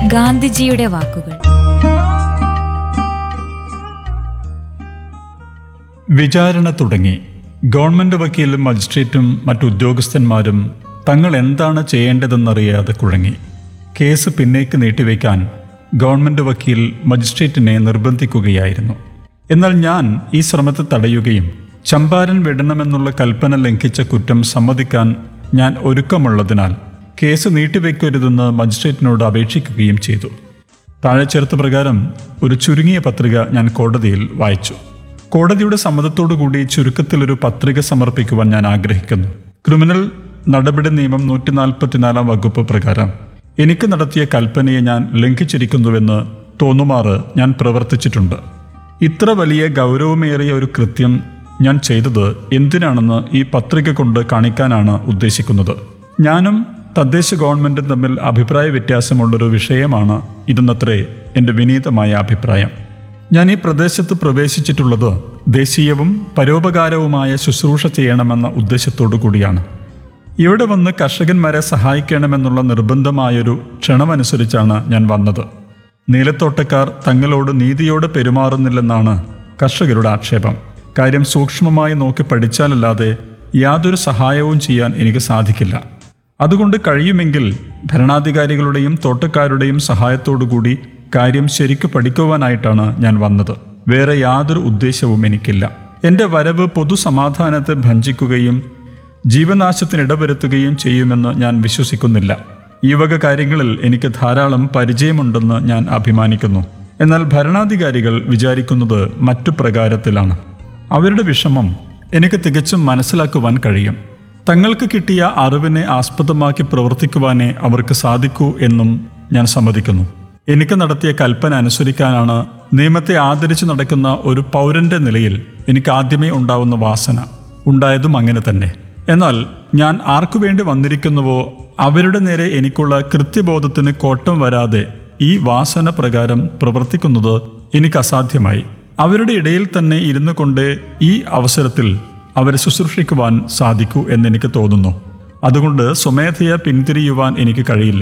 ഗാന്ധിജിയുടെ വാക്കുകൾ വിചാരണ തുടങ്ങി ഗവൺമെന്റ് വക്കീലും മജിസ്ട്രേറ്റും മറ്റു ഉദ്യോഗസ്ഥന്മാരും തങ്ങൾ എന്താണ് ചെയ്യേണ്ടതെന്നറിയാതെ കുഴങ്ങി കേസ് പിന്നേക്ക് നീട്ടിവെക്കാൻ ഗവൺമെന്റ് വക്കീൽ മജിസ്ട്രേറ്റിനെ നിർബന്ധിക്കുകയായിരുന്നു എന്നാൽ ഞാൻ ഈ ശ്രമത്തെ തടയുകയും ചമ്പാരൻ വിടണമെന്നുള്ള കൽപ്പന ലംഘിച്ച കുറ്റം സമ്മതിക്കാൻ ഞാൻ ഒരുക്കമുള്ളതിനാൽ കേസ് നീട്ടിവെക്കരുതെന്ന് മജിസ്ട്രേറ്റിനോട് അപേക്ഷിക്കുകയും ചെയ്തു താഴെ ചേർത്ത പ്രകാരം ഒരു ചുരുങ്ങിയ പത്രിക ഞാൻ കോടതിയിൽ വായിച്ചു കോടതിയുടെ സമ്മതത്തോടുകൂടി ചുരുക്കത്തിലൊരു പത്രിക സമർപ്പിക്കുവാൻ ഞാൻ ആഗ്രഹിക്കുന്നു ക്രിമിനൽ നടപടി നിയമം നൂറ്റി നാൽപ്പത്തിനാലാം വകുപ്പ് പ്രകാരം എനിക്ക് നടത്തിയ കൽപ്പനയെ ഞാൻ ലംഘിച്ചിരിക്കുന്നുവെന്ന് തോന്നുമാറ് ഞാൻ പ്രവർത്തിച്ചിട്ടുണ്ട് ഇത്ര വലിയ ഗൗരവമേറിയ ഒരു കൃത്യം ഞാൻ ചെയ്തത് എന്തിനാണെന്ന് ഈ പത്രിക കൊണ്ട് കാണിക്കാനാണ് ഉദ്ദേശിക്കുന്നത് ഞാനും തദ്ദേശ ഗവൺമെന്റും തമ്മിൽ അഭിപ്രായ വ്യത്യാസമുള്ളൊരു വിഷയമാണ് ഇതെന്നത്രേ എൻ്റെ വിനീതമായ അഭിപ്രായം ഞാൻ ഈ പ്രദേശത്ത് പ്രവേശിച്ചിട്ടുള്ളത് ദേശീയവും പരോപകാരവുമായ ശുശ്രൂഷ ചെയ്യണമെന്ന ഉദ്ദേശത്തോടു കൂടിയാണ് ഇവിടെ വന്ന് കർഷകന്മാരെ സഹായിക്കണമെന്നുള്ള നിർബന്ധമായൊരു ക്ഷണമനുസരിച്ചാണ് ഞാൻ വന്നത് നീലത്തോട്ടക്കാർ തങ്ങളോട് നീതിയോടെ പെരുമാറുന്നില്ലെന്നാണ് കർഷകരുടെ ആക്ഷേപം കാര്യം സൂക്ഷ്മമായി നോക്കി പഠിച്ചാലല്ലാതെ യാതൊരു സഹായവും ചെയ്യാൻ എനിക്ക് സാധിക്കില്ല അതുകൊണ്ട് കഴിയുമെങ്കിൽ ഭരണാധികാരികളുടെയും തോട്ടക്കാരുടെയും സഹായത്തോടുകൂടി കാര്യം ശരിക്കു പഠിക്കുവാനായിട്ടാണ് ഞാൻ വന്നത് വേറെ യാതൊരു ഉദ്ദേശവും എനിക്കില്ല എൻ്റെ വരവ് പൊതുസമാധാനത്തെ ഭഞ്ചിക്കുകയും ജീവനാശത്തിന് ഇടവരുത്തുകയും ചെയ്യുമെന്ന് ഞാൻ വിശ്വസിക്കുന്നില്ല ഈ വക കാര്യങ്ങളിൽ എനിക്ക് ധാരാളം പരിചയമുണ്ടെന്ന് ഞാൻ അഭിമാനിക്കുന്നു എന്നാൽ ഭരണാധികാരികൾ വിചാരിക്കുന്നത് മറ്റു പ്രകാരത്തിലാണ് അവരുടെ വിഷമം എനിക്ക് തികച്ചും മനസ്സിലാക്കുവാൻ കഴിയും തങ്ങൾക്ക് കിട്ടിയ അറിവിനെ ആസ്പദമാക്കി പ്രവർത്തിക്കുവാനേ അവർക്ക് സാധിക്കൂ എന്നും ഞാൻ സമ്മതിക്കുന്നു എനിക്ക് നടത്തിയ കൽപ്പന അനുസരിക്കാനാണ് നിയമത്തെ ആദരിച്ചു നടക്കുന്ന ഒരു പൗരന്റെ നിലയിൽ എനിക്ക് ആദ്യമേ ഉണ്ടാവുന്ന വാസന ഉണ്ടായതും അങ്ങനെ തന്നെ എന്നാൽ ഞാൻ ആർക്കു വേണ്ടി വന്നിരിക്കുന്നുവോ അവരുടെ നേരെ എനിക്കുള്ള കൃത്യബോധത്തിന് കോട്ടം വരാതെ ഈ വാസന പ്രകാരം പ്രവർത്തിക്കുന്നത് എനിക്ക് അസാധ്യമായി അവരുടെ ഇടയിൽ തന്നെ ഇരുന്നു കൊണ്ട് ഈ അവസരത്തിൽ അവരെ ശുശ്രൂഷിക്കുവാൻ സാധിക്കൂ എന്നെനിക്ക് തോന്നുന്നു അതുകൊണ്ട് സ്വമേധയ പിന്തിരിയുവാൻ എനിക്ക് കഴിയില്ല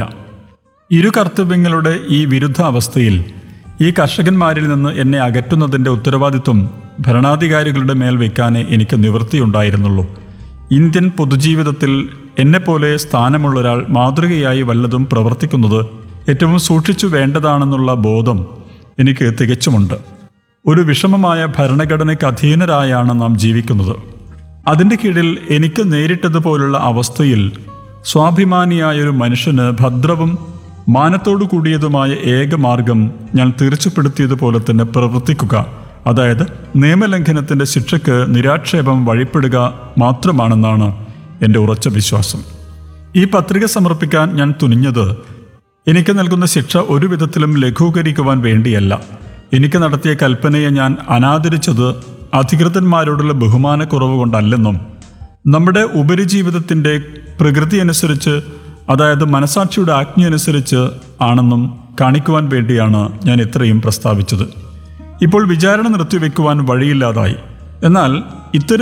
ഇരു കർത്തവ്യങ്ങളുടെ ഈ വിരുദ്ധ അവസ്ഥയിൽ ഈ കർഷകന്മാരിൽ നിന്ന് എന്നെ അകറ്റുന്നതിൻ്റെ ഉത്തരവാദിത്വം ഭരണാധികാരികളുടെ മേൽ വയ്ക്കാനേ എനിക്ക് നിവൃത്തിയുണ്ടായിരുന്നുള്ളൂ ഇന്ത്യൻ പൊതുജീവിതത്തിൽ എന്നെപ്പോലെ സ്ഥാനമുള്ള ഒരാൾ മാതൃകയായി വല്ലതും പ്രവർത്തിക്കുന്നത് ഏറ്റവും സൂക്ഷിച്ചു വേണ്ടതാണെന്നുള്ള ബോധം എനിക്ക് തികച്ചുമുണ്ട് ഒരു വിഷമമായ ഭരണഘടനയ്ക്ക് അധീനരായാണ് നാം ജീവിക്കുന്നത് അതിൻ്റെ കീഴിൽ എനിക്ക് നേരിട്ടതുപോലുള്ള അവസ്ഥയിൽ സ്വാഭിമാനിയായൊരു മനുഷ്യന് ഭദ്രവും മാനത്തോടു കൂടിയതുമായ ഏക മാർഗം ഞാൻ തീർച്ചപ്പെടുത്തിയതുപോലെ തന്നെ പ്രവർത്തിക്കുക അതായത് നിയമലംഘനത്തിൻ്റെ ശിക്ഷയ്ക്ക് നിരാക്ഷേപം വഴിപ്പെടുക മാത്രമാണെന്നാണ് എൻ്റെ ഉറച്ച വിശ്വാസം ഈ പത്രിക സമർപ്പിക്കാൻ ഞാൻ തുനിഞ്ഞത് എനിക്ക് നൽകുന്ന ശിക്ഷ ഒരു വിധത്തിലും ലഘൂകരിക്കുവാൻ വേണ്ടിയല്ല എനിക്ക് നടത്തിയ കൽപ്പനയെ ഞാൻ അനാദരിച്ചത് അധികൃതന്മാരോടുള്ള ബഹുമാനക്കുറവ് കൊണ്ടല്ലെന്നും നമ്മുടെ ഉപരിജീവിതത്തിൻ്റെ പ്രകൃതി അനുസരിച്ച് അതായത് മനസാക്ഷിയുടെ ആജ്ഞ അനുസരിച്ച് ആണെന്നും കാണിക്കുവാൻ വേണ്ടിയാണ് ഞാൻ ഇത്രയും പ്രസ്താവിച്ചത് ഇപ്പോൾ വിചാരണ നിർത്തിവെക്കുവാൻ വഴിയില്ലാതായി എന്നാൽ ഇത്തരം